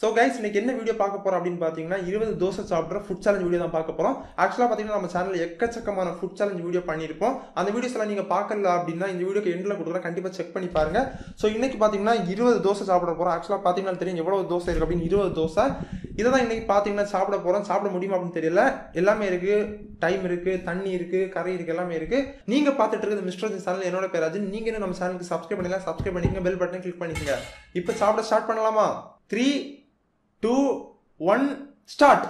So guys இன்னைக்கு என்ன video பார்க்க போறோம் அப்படின்னு பார்த்தீங்கன்னா இருபது தோசை சாப்பிட்ற ஃபுட் சேலஞ்ச் வீடியோ தான் பார்க்க போறோம் ஆக்சுவலாக பார்த்தீங்கன்னா நம்ம சேனல் எக்கச்சக்கமான ஃபுட் சேலஞ்ச் வீடியோ பண்ணியிருப்போம் அந்த வீடியோஸ் எல்லாம் நீங்கள் பார்க்கல அப்படின்னா இந்த வீடியோக்கு எண்டில் கொடுக்குறேன் கண்டிப்பாக செக் பண்ணி பாருங்க ஸோ இன்னைக்கு பார்த்தீங்கன்னா இருபது தோசை சாப்பிட போறோம் ஆக்சுவலாக பார்த்தீங்கன்னா தெரியும் எவ்வளவு தோசை இருக்கு அப்படின்னு இருபது தோசை இதை தான் இன்னைக்கு பார்த்தீங்கன்னா சாப்பிட போறோம் சாப்பிட முடியுமா அப்படின்னு தெரியல எல்லாமே இருக்கு டைம் இருக்கு தண்ணி இருக்கு கரை இருக்கு எல்லாமே இருக்கு நீங்க பார்த்துட்டு இருக்கிறது மிஸ்டர் சேனல் என்னோட பேர் அஜின் நீங்க இன்னும் நம்ம சேனலுக்கு சப்ஸ்கிரைப் பண்ணலாம் சப்ஸ்கிரைப் பண்ணிக்கங்க பெல் பட்டன் கிளிக் பண்ணிக்கங்க இப்போ சாப்பிட ஸ்டார்ட் பண்ணலாமா three two one start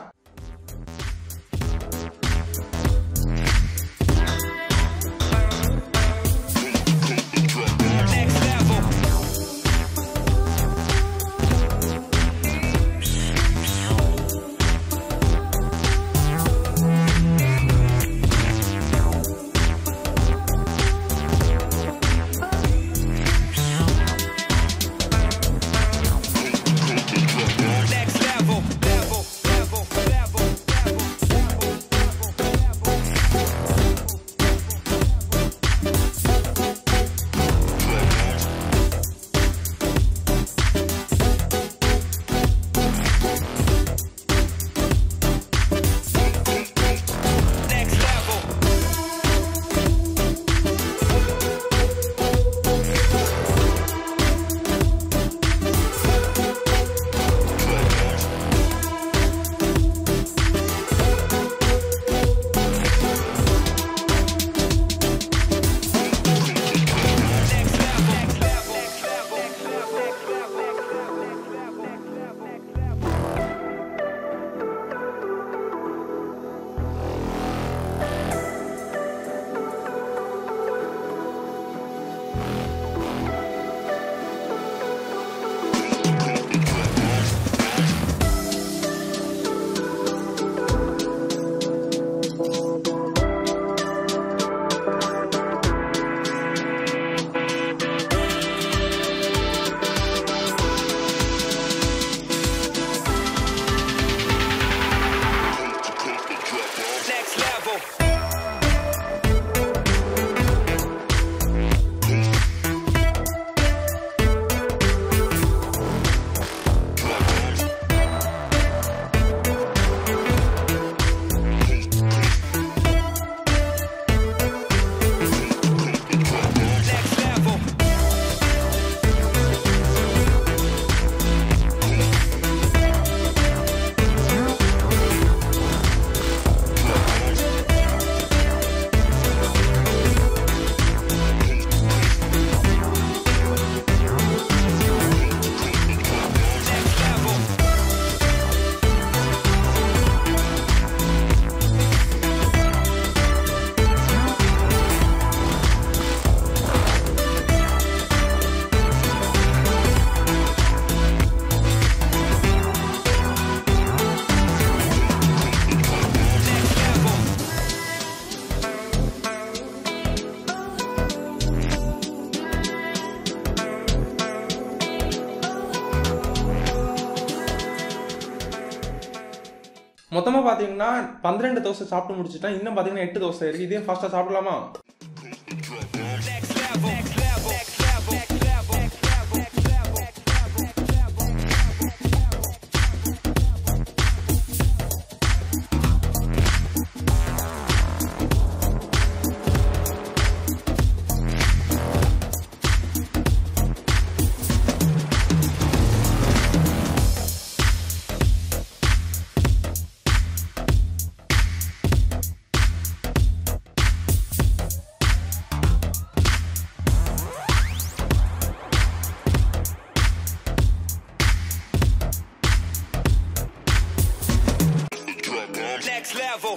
Next level. Next level. Level. Level. Level. Level. Next level. Next level. Next level. Next level. Next level. Next level. Next level. Next level. Next level. Next level. Next level. Next level. Next level. Next level. மொத்தமா பாத்தீங்கன்னா பன்னிரெண்டு தோசை சாப்பிட்டு முடிச்சுட்டேன் இன்னும் பாத்தீங்கன்னா எட்டு தோசை இருக்கு இதே ஃபாஸ்டா சாப்பிடலாமா Next level. Next level. Next level. Next level. Next level. Next level. Next level. Next level. Next level.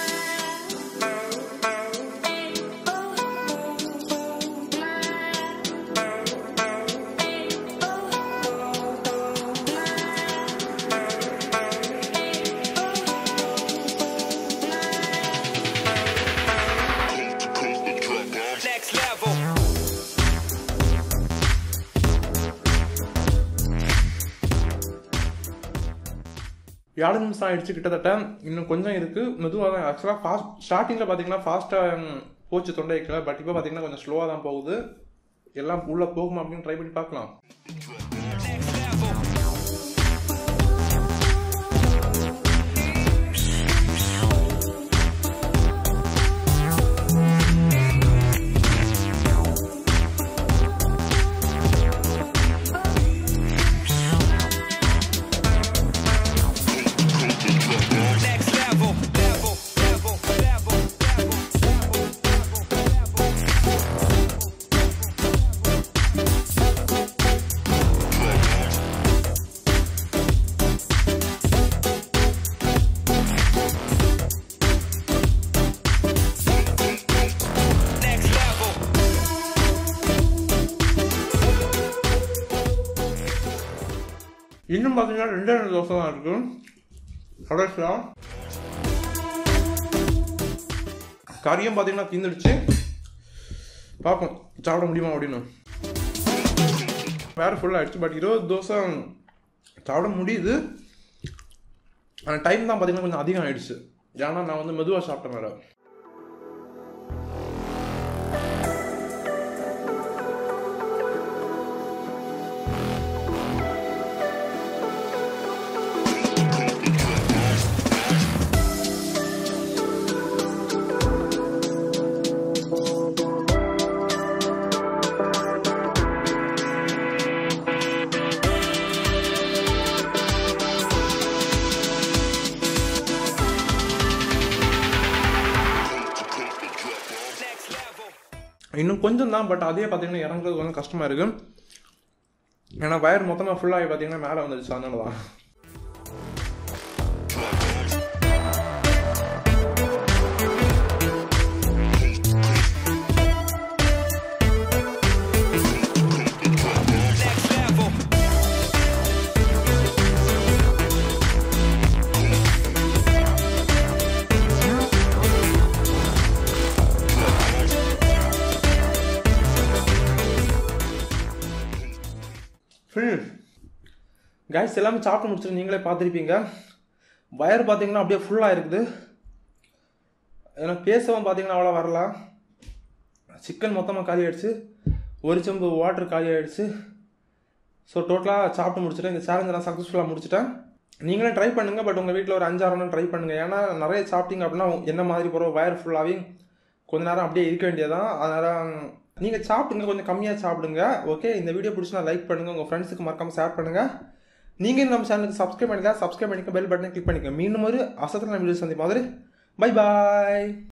Next level. ஏழு நிமிஷம் ஆயிடுச்சு கிட்டத்தட்ட இன்னும் கொஞ்சம் இருக்கு மெதுவாக தான் ஆக்சுவலாக ஃபாஸ்ட் ஸ்டார்டிங்கில் பார்த்தீங்கன்னா ஃபாஸ்ட்டாக போச்சு தொண்டை வைக்கல பட் இப்போ பார்த்தீங்கன்னா கொஞ்சம் ஸ்லோவாக தான் போகுது எல்லாம் உள்ள போகுமா அப்படின்னு ட்ரை பண்ணி பார்க்கலாம் Next level. இன்னும் பார்த்தீங்கன்னா ரெண்டே ரெண்டு தோசை தான் இருக்கு கடைசியாக கறியும் பார்த்தீங்கன்னா தீந்துடுச்சு பார்ப்போம் சாப்பிட முடியுமா அப்படின்னு வேறு ஃபுல்லாக ஆயிடுச்சு பட் இருபது தோசை சாப்பிட முடியுது ஆனால் டைம் தான் பார்த்தீங்கன்னா கொஞ்சம் அதிகம் ஆயிடுச்சு ஏன்னா நான் வந்து மெதுவாக சாப்பிட்டேன் வேறு Next level. இன்னும் கொஞ்சம் தான் பட் அதே பார்த்தீங்கன்னா இறங்குறது கொஞ்சம் கஷ்டமாக இருக்கு ஏன்னா வயர் மொத்தமாக ஃபுல்லாகி பார்த்தீங்கன்னா மேலே வந்துடுச்சு அதனால தான் Next level. ஃபினிஷ் கைஸ் எல்லாமே சாப்பிட்டு முடிச்சுட்டு நீங்களே பார்த்துருப்பீங்க வயர் பார்த்தீங்கன்னா அப்படியே ஃபுல்லாக இருக்குது ஏன்னா பேசவும் பார்த்தீங்கன்னா அவ்வளோ வரல சிக்கன் மொத்தமாக காலி ஆயிடுச்சு ஒரு செம்பு வாட்டர் காலி ஆயிடுச்சு ஸோ டோட்டலாக சாப்பிட்டு முடிச்சுட்டேன் இந்த சேலஞ்சை நான் சக்ஸஸ்ஃபுல்லாக முடிச்சிட்டேன் நீங்களே ட்ரை பண்ணுங்கள் பட் உங்கள் வீட்டில் ஒரு அஞ்சாறு நாள் ட்ரை பண்ணுங்கள் ஏன்னா நிறைய சாப்பிட்டீங்க அப்படின்னா என்ன மாதிரி போகிற வயர் ஃபுல்லாகவே கொஞ்ச நேரம் அப்படியே இருக்க வேண்டியதான் அதனால் நீங்கள் சாப்பிடுங்க கொஞ்சம் கம்மியாக சாப்பிடுங்க ஓகே இந்த வீடியோ பிடிச்சினா லைக் பண்ணுங்கள் உங்கள் ஃப்ரெண்ட்ஸுக்கு மறக்காமல் ஷேர் பண்ணுங்கள் நீங்கள் நம்ம சேனலுக்கு சப்ஸ்கிரைப் பண்ணிக்கலாம் சப்ஸ்கிரைப் பண்ணிக்க பெல் பட்டனை கிளிக் பண்ணிக்க மீண்டும் ஒரு அசத்தில் வீடியோ சந்திப்போம் மாதிரி பை பாய்